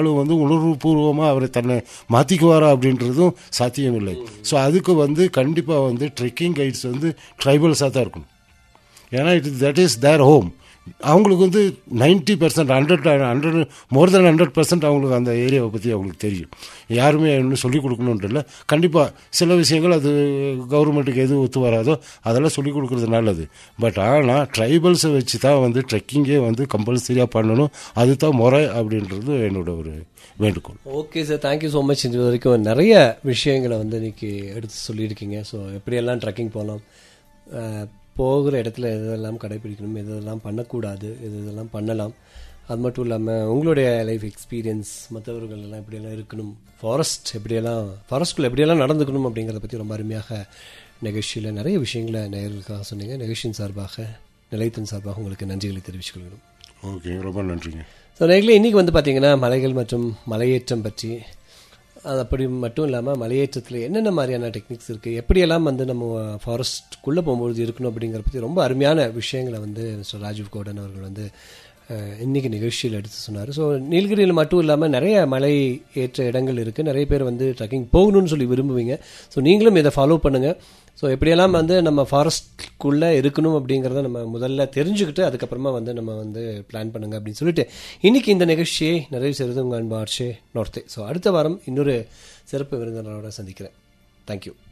ஆளு வந்து உணர்வுபூர்வமாக அவர் தன்னை மாற்றிக்குவாரா அப்படின்றதும் சாத்தியம் இல்லை ஸோ அதுக்கு வந்து கண்டிப்பாக வந்து ட்ரெக்கிங் கைட்ஸ் வந்து ட்ரைபல்ஸாக தான் இருக்கணும் ஏன்னா it that is there home அவங்களுக்கு வந்து ninety percent hundred hundred more then hundred percent அவங்களுக்கு அந்த ஏரியாவை பற்றி அவங்களுக்கு தெரியும் யாருமே இன்னும் சொல்லிக் கொடுக்கணுன்ட்டு இல்லை கண்டிப்பாக சில விஷயங்கள் அது கவர்மெண்ட்டுக்கு எது ஒத்து வராதோ அதெல்லாம் சொல்லிக் கொடுக்குறது நல்லது பட் ஆனால் ட்ரைபல்ஸை வச்சு தான் வந்து ட்ரெக்கிங்கே வந்து கம்பல்சரியாக பண்ணணும் அதுதான் முறை அப்படின்றது என்னோட ஒரு வேண்டுகோள் okay sir thank you so much இது வரைக்கும் நிறைய விஷயங்களை வந்து இன்னைக்கு எடுத்து சொல்லியிருக்கீங்க ஸோ எப்படியெல்லாம் ட்ரெக்கிங் போகலாம் அஹ், போகிற இடத்துல எதெல்லாம் கடைபிடிக்கணும் எதெல்லாம் பண்ணக்கூடாது எது இதெல்லாம் பண்ணலாம் அது மட்டும் இல்லாமல் உங்களுடைய லைஃப் எக்ஸ்பீரியன்ஸ் மற்றவர்கள் எல்லாம் எப்படியெல்லாம் இருக்கணும் ஃபாரஸ்ட் எப்படியெல்லாம் ஃபாரஸ்ட்குள்ளே எப்படியெல்லாம் நடந்துக்கணும் அப்படிங்கிறத பற்றி ரொம்ப அருமையாக நிகழ்ச்சியில் நிறைய விஷயங்களை நேயர்களுக்காக சொன்னீங்க நிகழ்ச்சியின் சார்பாக நிலையத்தின் சார்பாக உங்களுக்கு நன்றிகளை தெரிவித்துக் கொள்கிறோம் ஓகே ரொம்ப நன்றிங்க ஸோ நேர்களே இன்றைக்கி வந்து பார்த்திங்கன்னா மலைகள் மற்றும் மலையேற்றம் பற்றி அது அப்படி மட்டும் இல்லாமல் மலையேற்றத்தில் என்னென்ன மாதிரியான டெக்னிக்ஸ் இருக்குது எப்படியெல்லாம் வந்து நம்ம ஃபாரஸ்ட்குள்ளே போகும்பொழுது இருக்கணும் அப்படிங்கிற பற்றி ரொம்ப அருமையான விஷயங்களை வந்து மிஸ்டர் ராஜீவ் கோடன் அவர்கள் வந்து அஹ், இன்னைக்கு நிகழ்ச்சியில் எடுத்து சொன்னார் ஸோ நீலகிரியில் மட்டும் இல்லாமல் நிறைய மலை ஏற்ற இடங்கள் இருக்குது நிறைய பேர் வந்து ட்ரெக்கிங் போகணும்னு சொல்லி விரும்புவீங்க ஸோ நீங்களும் இதை ஃபாலோ பண்ணுங்கள் ஸோ எப்படியெல்லாம் வந்து நம்ம ஃபாரஸ்ட்குள்ளே இருக்கணும் அப்படிங்கிறத நம்ம முதல்ல தெரிஞ்சுக்கிட்டு அதுக்கப்புறமா வந்து நம்ம வந்து பிளான் பண்ணுங்க அப்படின்னு சொல்லிட்டு இன்னைக்கு இந்த நிகழ்ச்சியை நிறைவு செய்கிறது உங்கள் அன்பு ஆர்ஷே நோர்த்தே ஸோ அடுத்த வாரம் இன்னொரு சிறப்பு விருந்தினரோட சந்திக்கிறேன் தேங்க்யூ